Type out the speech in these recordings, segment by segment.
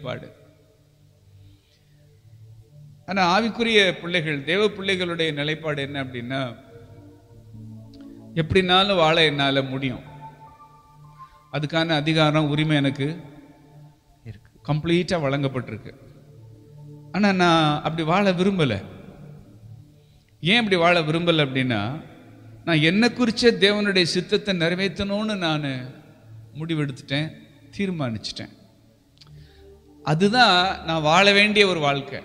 நிலைப்பாடு ஆனா ஆவிக்குரிய பிள்ளைகள் தேவ பிள்ளைகளுடைய நிலைப்பாடு என்ன அப்படின்னா எப்படினாலும் வாழ என்னால முடியும் அதுக்கான அதிகாரம் உரிமை எனக்கு இருக்கு கம்ப்ளீட்டா வழங்கப்பட்டிருக்கு ஆனா நான் அப்படி வாழ விரும்பல ஏன் அப்படி வாழ விரும்பல அப்படின்னா நான் என்ன குறிச்ச தேவனுடைய சித்தத்தை நிறைவேற்றணும்னு நான் முடிவெடுத்துட்டேன் தீர்மானிச்சிட்டேன் அதுதான் நான் வாழ வேண்டிய ஒரு வாழ்க்கை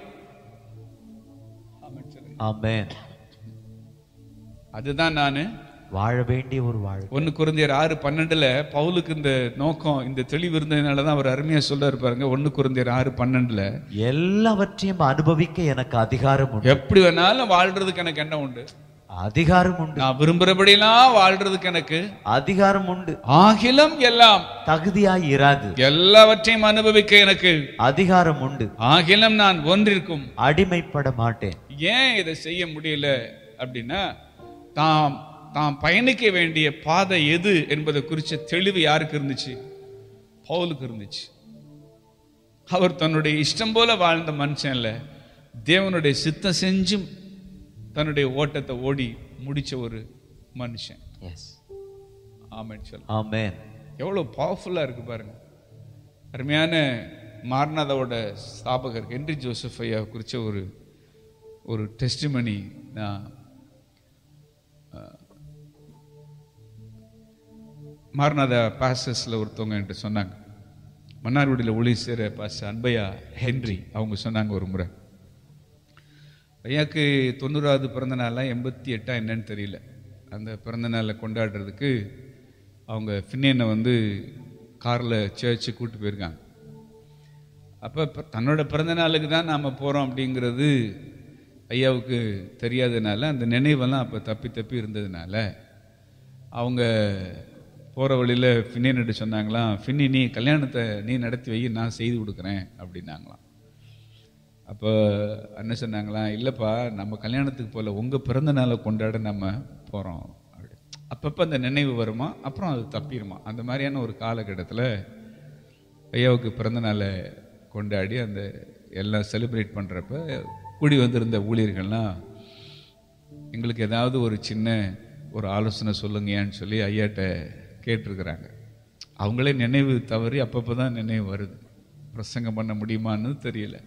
ஆமென் சொல்லுங்க. ஆமென் அதுதான் நான் வாழ வேண்டிய ஒரு வாழ்க்கை ஒன்னு குருந்தியர் ஆறு பன்னெண்டுல பவுலுக்கு இந்த நோக்கம் இந்த தெளிவு இருந்ததுனால தான் அவர் அருமையா சொல்றாரு பாருங்க ஒன்னு குருந்தியர் ஆறு பன்னெண்டுல எல்லாவற்றையும் அனுபவிக்க எனக்கு அதிகாரம் உண்டு எப்படி வேணாலும் வாழ்றதுக்கு எனக்கு என்ன உண்டு அதிகாரம் உண்டு நான் விரும்புறபடியெல்லாம் வாழ்றதுக்கு எனக்கு அதிகாரம் உண்டு ஆகிலும் எல்லாம் தகுதியாய் இராது எல்லாவற்றையும் அனுபவிக்க எனக்கு அதிகாரம் உண்டு ஆகிலும் நான் ஒன்றிற்கும் அடிமைப்பட மாட்டேன் ஏன் இதை செய்ய முடியல அப்படின்னா தாம் தாம் பயணிக்க வேண்டிய பாதை எது என்பதை குறிச்ச தெளிவு யாருக்கு இருந்துச்சு பவுலுக்கு இருந்துச்சு அவர் தன்னுடைய இஷ்டம் போல வாழ்ந்த மனுஷன் இல்ல தேவனுடைய சித்தம் செஞ்சும் தன்னுடைய ஓட்டத்தை ஓடி முடிச்ச ஒரு மனுஷன் எஸ் ஆமென் சொல்ல ஆமென் எவ்வளோ பவர்ஃபுல்லாக இருக்கு பாருங்க அருமையான மார்நாதாவோட ஸ்தாபகர் ஹென்றி ஜோசப் ஐயா குறித்த ஒரு ஒரு டெஸ்டிமனி நான் மார்நாதா பாசஸில் ஒருத்தவங்க என்கிட்ட சொன்னாங்க மன்னார்குடியில் ஒளி சேர பாச அன்பையா ஹென்றி அவங்க சொன்னாங்க ஒரு முறை ஐயாக்கு தொண்ணூறாவது பிறந்த நாளாக எண்பத்தி எட்டா என்னன்னு தெரியல அந்த பிறந்த நாளை கொண்டாடுறதுக்கு அவங்க ஃபின்னேனை வந்து காரில் சேர்ச்சு கூட்டு போயிருக்காங்க அப்போ தன்னோட பிறந்த நாளுக்கு தான் நாம் போகிறோம் அப்படிங்கிறது ஐயாவுக்கு தெரியாதனால அந்த நினைவெல்லாம் அப்போ தப்பி தப்பி இருந்ததுனால அவங்க போகிற வழியில் ஃபின்னின்ட்டு சொன்னாங்களாம் ஃபின்னி நீ கல்யாணத்தை நீ நடத்தி வை நான் செய்து கொடுக்குறேன் அப்படின்னாங்களாம் அப்போ அண்ணன் சொன்னாங்களாம் இல்லைப்பா நம்ம கல்யாணத்துக்கு போல உங்கள் பிறந்த நாளை கொண்டாட நம்ம போகிறோம் அப்படி அப்பப்போ அந்த நினைவு வருமா அப்புறம் அது தப்பிடுமா அந்த மாதிரியான ஒரு காலகட்டத்தில் ஐயாவுக்கு பிறந்த நாளை கொண்டாடி அந்த எல்லாம் செலிப்ரேட் பண்ணுறப்ப கூடி வந்திருந்த ஊழியர்கள்லாம் எங்களுக்கு ஏதாவது ஒரு சின்ன ஒரு ஆலோசனை சொல்லுங்கயான்னு சொல்லி ஐயாட்ட கேட்டிருக்கிறாங்க அவங்களே நினைவு தவறி அப்பப்போ தான் நினைவு வருது பிரசங்கம் பண்ண முடியுமான்னு தெரியல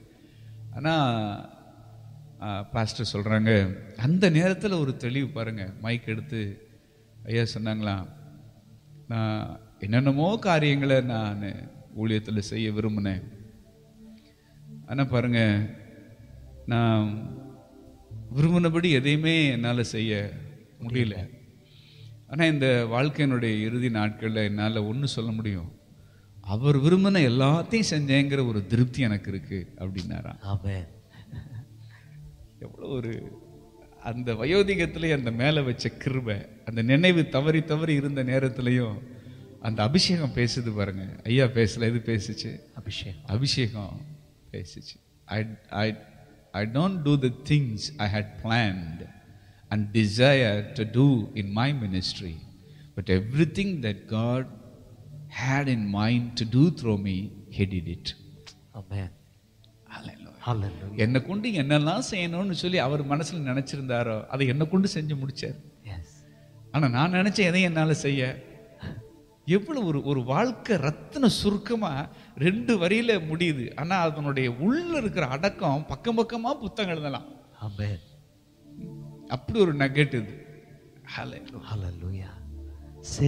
ஆனால் பாஸ்டர் சொல்கிறாங்க அந்த நேரத்தில் ஒரு தெளிவு பாருங்க மைக் எடுத்து ஐயா சொன்னாங்களாம் நான் என்னென்னமோ காரியங்களை நான் ஊழியத்தில் செய்ய விரும்பினேன் ஆனால் பாருங்க நான் விரும்பினபடி எதையுமே என்னால் செய்ய முடியல ஆனால் இந்த வாழ்க்கையினுடைய இறுதி நாட்களில் என்னால் ஒன்று சொல்ல முடியும் அவர் விரும்பின எல்லாத்தையும் செஞ்சேங்கிற ஒரு திருப்தி எனக்கு இருக்கு அப்படின்னாராம் ஆமென் எவ்வளோ ஒரு அந்த வயோதிகத்திலே அந்த மேலே வச்ச கிருபை அந்த நினைவு தவறி தவறி இருந்த நேரத்திலையும் அந்த அபிஷேகம் பேசுது பாருங்க ஐயா பேசல எது பேசுச்சு அபிஷேகம் அபிஷேகம் பேசுச்சு I I I don't do the things I had planned and desire to do in my ministry but everything that God had in mind to do through me he did it amen hallelujah என்னை கொண்டு என்னெல்லாம் செய்யணும்னு சொல்லி அவர் மனசுல நினைச்சிருந்தாரோ அதை என்னை கொண்டு செஞ்சு முடிச்சார் எஸ் ஆனா நான் நினைச்ச எதையும் என்னால செய்ய எவ்வளவு ஒரு ஒரு வாழ்க்கை ரத்தின சுருக்கமா ரெண்டு வரியில முடியுது ஆனா அதனுடைய உள்ள இருக்கிற அடக்கம் பக்கம் பக்கமா புத்தகம் எழுதலாம் ஆமென் அப்படி ஒரு நகட் இது Hallelujah. ஹalleluya